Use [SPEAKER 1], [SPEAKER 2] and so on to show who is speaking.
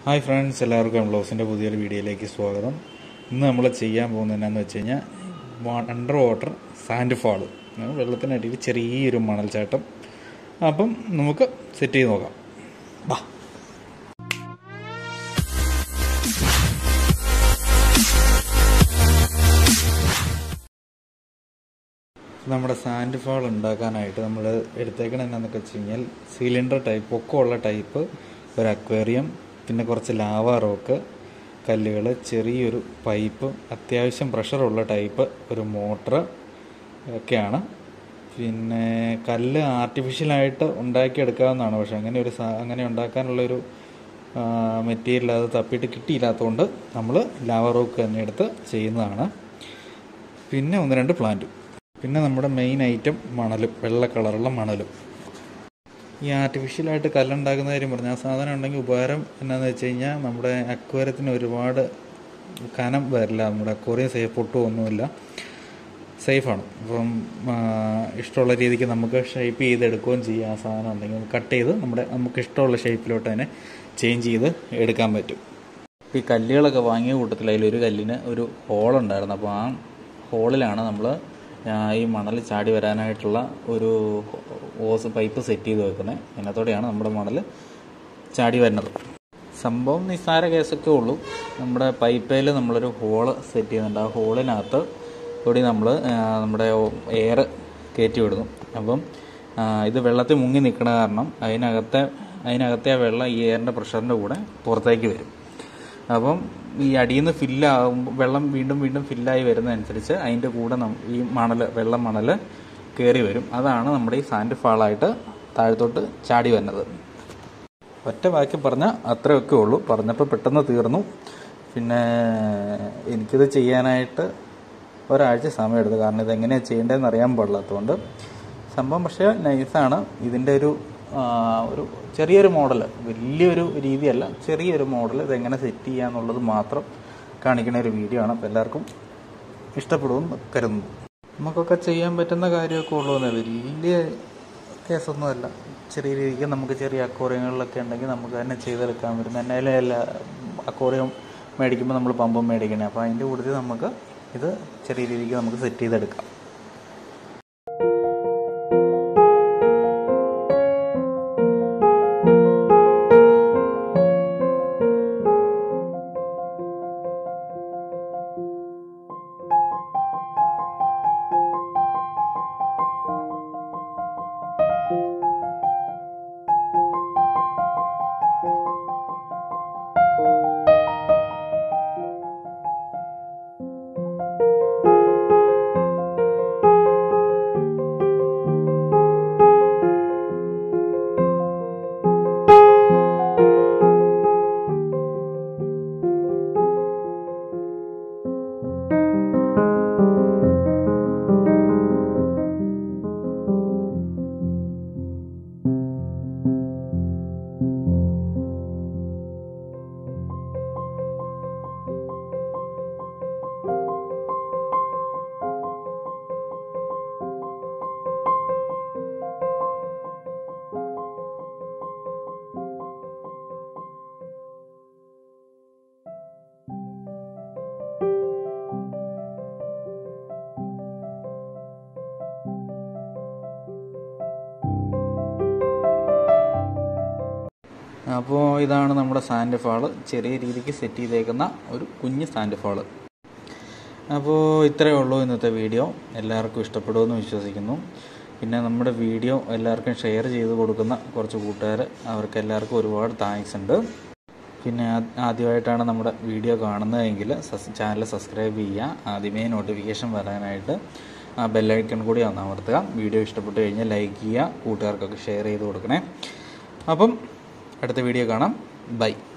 [SPEAKER 1] hi friends എല്ലാവർക്കും ബ്ലൗസിൻ്റെ പുതിയൊരു വീഡിയോയിലേക്ക് സ്വാഗതം ഇന്ന് നമ്മൾ ചെയ്യാൻ പോകുന്നത് എന്നാന്ന് വെച്ച് കഴിഞ്ഞാൽ അണ്ടർ വാട്ടർ സാൻഡ് ഫാൾ വെള്ളത്തിനടിയിൽ ചെറിയൊരു മണൽച്ചാട്ടം അപ്പം നമുക്ക് സെറ്റ് ചെയ്ത് നോക്കാം വാ നമ്മുടെ സാൻഡ് ഫാൾ ഉണ്ടാക്കാനായിട്ട് നമ്മൾ എടുത്തേക്കണത് എന്നാന്നൊക്കെ വെച്ച് കഴിഞ്ഞാൽ സിലിണ്ടർ ടൈപ്പ് പൊക്കമുള്ള ടൈപ്പ് ഒരു അക്വേറിയം പിന്നെ കുറച്ച് ലാവ റോക്ക് കല്ലുകൾ ചെറിയൊരു പൈപ്പ് അത്യാവശ്യം പ്രഷറുള്ള ടൈപ്പ് ഒരു മോട്ടർ ഒക്കെയാണ് പിന്നെ കല്ല് ആർട്ടിഫിഷ്യലായിട്ട് ഉണ്ടാക്കിയെടുക്കാവുന്നതാണ് പക്ഷെ അങ്ങനെ ഒരു സാ അങ്ങനെ ഉണ്ടാക്കാനുള്ളൊരു മെറ്റീരിയൽ അത് തപ്പിയിട്ട് കിട്ടിയില്ലാത്തതുകൊണ്ട് നമ്മൾ ലാവ റോക്ക് തന്നെ എടുത്ത് ചെയ്യുന്നതാണ് പിന്നെ ഒന്ന് രണ്ട് പ്ലാന്റും പിന്നെ നമ്മുടെ മെയിൻ ഐറ്റം മണലും വെള്ള കളറുള്ള മണലും ഈ ആർട്ടിഫിഷ്യലായിട്ട് കല്ലുണ്ടാക്കുന്ന കാര്യം പറഞ്ഞു ആ സാധനം ഉണ്ടെങ്കിൽ ഉപകാരം എന്നാന്ന് വെച്ച് കഴിഞ്ഞാൽ നമ്മുടെ അക്വേറിയത്തിന് ഒരുപാട് കനം വരില്ല നമ്മുടെ അക്വേറിയം സേഫ് പൊട്ടുമൊന്നുമില്ല സേഫാണ് അപ്പം ഇഷ്ടമുള്ള രീതിക്ക് നമുക്ക് ഷേപ്പ് ചെയ്തെടുക്കുകയും ചെയ്യാം ആ സാധനം ഉണ്ടെങ്കിൽ കട്ട് ചെയ്ത് നമ്മുടെ നമുക്ക് ഇഷ്ടമുള്ള ഷേപ്പിലോട്ട് തന്നെ ചേഞ്ച് ചെയ്ത് എടുക്കാൻ പറ്റും ഈ കല്ലുകളൊക്കെ വാങ്ങിയ കൂട്ടത്തിൽ അതിലൊരു കല്ലിന് ഒരു ഹോളുണ്ടായിരുന്നു അപ്പോൾ ആ ഹോളിലാണ് നമ്മൾ ഈ മണൽ ചാടി വരാനായിട്ടുള്ള ഒരു ഓസ് പൈപ്പ് സെറ്റ് ചെയ്ത് വെക്കുന്നത് അതിനകത്തോടെയാണ് നമ്മുടെ മണൽ ചാടി വരുന്നത് സംഭവം നിസ്സാര കേസൊക്കെ ഉള്ളൂ നമ്മുടെ പൈപ്പയിൽ നമ്മളൊരു ഹോള് സെറ്റ് ചെയ്യുന്നുണ്ട് ആ ഹോളിനകത്ത് കൂടി നമ്മൾ നമ്മുടെ എയർ കയറ്റി വിടുന്നു അപ്പം ഇത് വെള്ളത്തിൽ മുങ്ങി നിൽക്കണ കാരണം അതിനകത്തെ അതിനകത്തെ ആ വെള്ളം ഈ എയറിൻ്റെ പ്രഷറിൻ്റെ കൂടെ പുറത്തേക്ക് വരും അപ്പം ഈ അടിയിൽ നിന്ന് ഫില്ലാകുമ്പോൾ വെള്ളം വീണ്ടും വീണ്ടും ഫില്ലായി വരുന്നതനുസരിച്ച് അതിൻ്റെ കൂടെ ഈ മണൽ വെള്ളം മണൽ കയറി വരും അതാണ് നമ്മുടെ ഈ സാൻഡ് ഫാളായിട്ട് താഴത്തോട്ട് ചാടി വരുന്നത് ഒറ്റ വാക്കി പറഞ്ഞാൽ അത്രയൊക്കെ ഉള്ളൂ പറഞ്ഞപ്പോൾ പെട്ടെന്ന് തീർന്നു പിന്നെ എനിക്കിത് ചെയ്യാനായിട്ട് ഒരാഴ്ച സമയമെടുത്തു കാരണം ഇതെങ്ങനെയാണ് ചെയ്യേണ്ടതെന്ന് അറിയാൻ പാടില്ലാത്തതുകൊണ്ട് സംഭവം പക്ഷേ നൈസാണ് ഇതിൻ്റെ ഒരു ഒരു ചെറിയൊരു മോഡൽ വലിയൊരു രീതിയല്ല ചെറിയൊരു മോഡൽ ഇതെങ്ങനെ സെറ്റ് ചെയ്യാന്നുള്ളത് മാത്രം കാണിക്കുന്ന ഒരു വീഡിയോ ആണ് അപ്പോൾ എല്ലാവർക്കും ഇഷ്ടപ്പെടുമെന്ന് കരുതുന്നു നമുക്കൊക്കെ ചെയ്യാൻ പറ്റുന്ന കാര്യമൊക്കെ ഉള്ളൂ വലിയ കേസൊന്നുമല്ല ചെറിയ രീതിക്ക് നമുക്ക് ചെറിയ അക്വോറിയങ്ങളിലൊക്കെ ഉണ്ടെങ്കിൽ നമുക്ക് തന്നെ ചെയ്തെടുക്കാൻ പറ്റും എന്നാലും എല്ലാ അക്വോറിയം മേടിക്കുമ്പോൾ നമ്മൾ പമ്പും മേടിക്കണേ അപ്പോൾ അതിൻ്റെ കൂടുതൽ നമുക്ക് ഇത് ചെറിയ രീതിക്ക് നമുക്ക് സെറ്റ് ചെയ്തെടുക്കാം അപ്പോൾ ഇതാണ് നമ്മുടെ സാൻഡ് ഫാള് ചെറിയ രീതിക്ക് സെറ്റ് ചെയ്തേക്കുന്ന ഒരു കുഞ്ഞ് സാൻഡ് ഫാള് അപ്പോൾ ഇത്രയേ ഉള്ളൂ ഇന്നത്തെ വീഡിയോ എല്ലാവർക്കും ഇഷ്ടപ്പെടുമെന്ന് വിശ്വസിക്കുന്നു പിന്നെ നമ്മുടെ വീഡിയോ എല്ലാവർക്കും ഷെയർ ചെയ്ത് കൊടുക്കുന്ന കുറച്ച് കൂട്ടുകാർ അവർക്ക് എല്ലാവർക്കും ഒരുപാട് താങ്ക്സ് ഉണ്ട് പിന്നെ ആദ്യമായിട്ടാണ് നമ്മുടെ വീഡിയോ കാണുന്നതെങ്കിൽ ചാനൽ സബ്സ്ക്രൈബ് ചെയ്യുക ആദ്യമേ നോട്ടിഫിക്കേഷൻ വരാനായിട്ട് ആ ബെല്ലൈക്കൺ കൂടി ഒന്ന് അമർത്തുക വീഡിയോ ഇഷ്ടപ്പെട്ട് കഴിഞ്ഞാൽ ലൈക്ക് ചെയ്യുക കൂട്ടുകാർക്കൊക്കെ ഷെയർ ചെയ്ത് കൊടുക്കണേ അപ്പം അടുത്ത വീഡിയോ കാണാം ബൈ